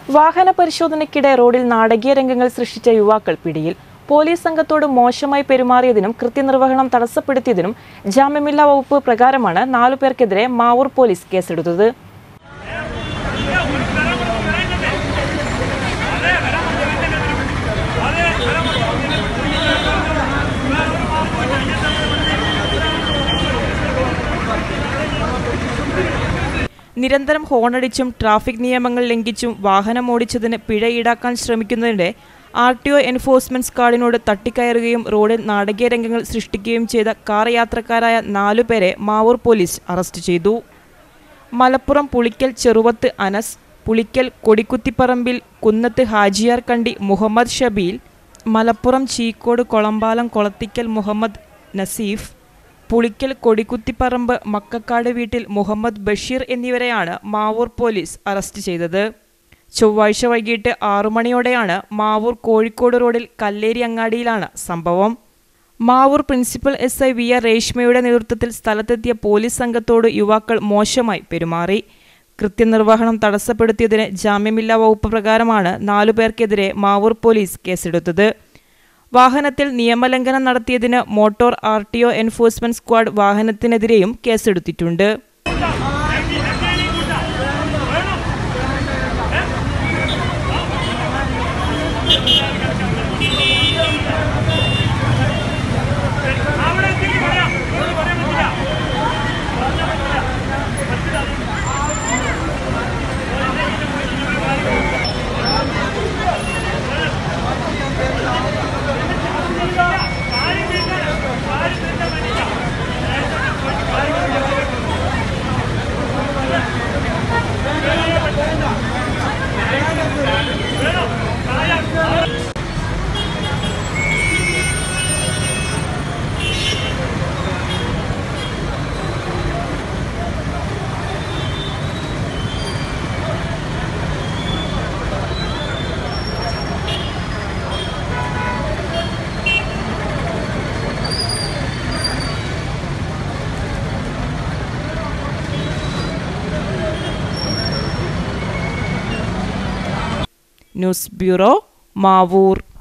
വാഹന പരിശോധനയ്ക്കിടെ റോഡിൽ നാടകീയ രംഗങ്ങൾ സൃഷ്ടിച്ച യുവാക്കൾ പിടിയിൽ പോലീസ് സംഘത്തോട് മോശമായി പെരുമാറിയതിനും കൃത്യനിർവഹണം തടസ്സപ്പെടുത്തിയതിനും ജാമ്യമില്ലാ വകുപ്പ് പ്രകാരമാണ് നാലു പേർക്കെതിരെ മാവൂർ പോലീസ് കേസെടുത്തത് നിരന്തരം ഹോണടിച്ചും ട്രാഫിക് നിയമങ്ങൾ ലംഘിച്ചും വാഹനമോടിച്ചതിന് പിഴ ഈടാക്കാൻ ശ്രമിക്കുന്നതിനിടെ ആർ ടി ഒ എൻഫോഴ്സ്മെന്റ് സ്ക്വാഡിനോട് തട്ടിക്കയറുകയും റോഡിൽ നാടകീയ രംഗങ്ങൾ സൃഷ്ടിക്കുകയും ചെയ്ത കാർ യാത്രക്കാരായ നാലുപേരെ മാവൂർ പോലീസ് അറസ്റ്റ് ചെയ്തു മലപ്പുറം പുളിക്കൽ ചെറുവത്ത് അനസ് പുളിക്കൽ കൊടിക്കുത്തിപ്പറമ്പിൽ കുന്നത്ത് ഹാജിയാർ കണ്ടി മുഹമ്മദ് ഷബീൽ മലപ്പുറം ചീക്കോട് കൊളമ്പാലം കൊളത്തിക്കൽ മുഹമ്മദ് നസീഫ് പുളിക്കൽ കൊടിക്കുത്തിപ്പറമ്പ് മക്കക്കാട് വീട്ടിൽ മുഹമ്മദ് ബഷീർ എന്നിവരെയാണ് മാവൂർ പോലീസ് അറസ്റ്റ് ചെയ്തത് ചൊവ്വാഴ്ച വൈകിട്ട് ആറു മണിയോടെയാണ് മാവൂർ കോഴിക്കോട് റോഡിൽ കല്ലേരി അങ്ങാടിയിലാണ് സംഭവം Mavoor principal S I V R രേഷ്മയുടെ നേതൃത്വത്തിൽ സ്ഥലത്തെത്തിയ പോലീസ് സംഘത്തോട് യുവാക്കൾ മോശമായി പെരുമാറി കൃത്യനിർവഹണം തടസ്സപ്പെടുത്തിയതിന് ജാമ്യമില്ലാ വകുപ്പ് പ്രകാരമാണ് നാലു പേർക്കെതിരെ മാവൂർ പോലീസ് കേസെടുത്തത് വാഹനത്തിൽ നിയമലംഘനം നടത്തിയതിന് motor R T O enforcement squad വാഹനത്തിനെതിരെയും കേസെടുത്തിട്ടുണ്ട് ന്യൂസ് ബ്യൂറോ മാവൂർ